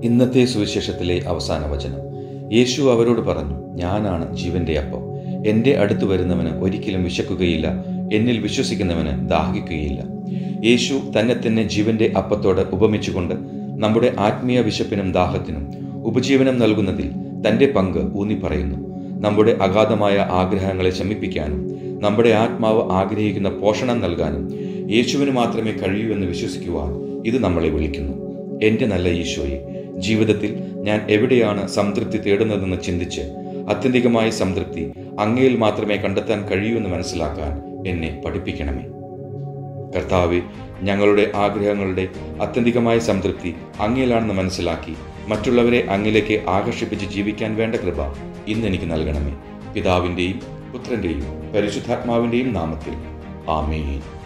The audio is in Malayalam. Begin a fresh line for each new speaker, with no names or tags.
ഇന്നത്തെ സുവിശേഷത്തിലെ അവസാന വചനം യേശു അവരോട് പറഞ്ഞു ഞാനാണ് ജീവന്റെ അപ്പം എൻ്റെ അടുത്ത് വരുന്നവന് ഒരിക്കലും വിശക്കുകയില്ല എന്നിൽ വിശ്വസിക്കുന്നവന് ദാഹിക്കുകയില്ല യേശു തന്നെ തന്നെ ജീവന്റെ അപ്പത്തോട് ഉപമിച്ചുകൊണ്ട് നമ്മുടെ ആത്മീയ വിശപ്പിനും ദാഹത്തിനും ഉപജീവനം നൽകുന്നതിൽ തന്റെ പങ്ക് ഊന്നി പറയുന്നു നമ്മുടെ അഗാധമായ ആഗ്രഹങ്ങളെ ശമിപ്പിക്കാനും നമ്മുടെ ആത്മാവ് ആഗ്രഹിക്കുന്ന പോഷണം നൽകാനും യേശുവിന് മാത്രമേ കഴിയൂ എന്ന് വിശ്വസിക്കുവാൻ ഇത് നമ്മളെ വിളിക്കുന്നു എൻ്റെ നല്ല ഈശോയെ ജീവിതത്തിൽ ഞാൻ എവിടെയാണ് സംതൃപ്തി തേടുന്നതെന്ന് ചിന്തിച്ച് അത്യന്തികമായ സംതൃപ്തി അങ്ങയിൽ മാത്രമേ കണ്ടെത്താൻ കഴിയൂ എന്ന് മനസ്സിലാക്കാൻ എന്നെ പഠിപ്പിക്കണമേ കർത്താവെ ഞങ്ങളുടെ ആഗ്രഹങ്ങളുടെ അത്യന്തികമായ സംതൃപ്തി അങ്ങയിലാണെന്ന് മനസ്സിലാക്കി മറ്റുള്ളവരെ അങ്ങിലേക്ക് ആകർഷിപ്പിച്ച് ജീവിക്കാൻ വേണ്ട കൃപ ഇന്ന് എനിക്ക് നൽകണമേ പിതാവിൻ്റെയും പുത്രൻ്റെയും പരിശുദ്ധാത്മാവിൻ്റെയും നാമത്തിൽ ആമേൻ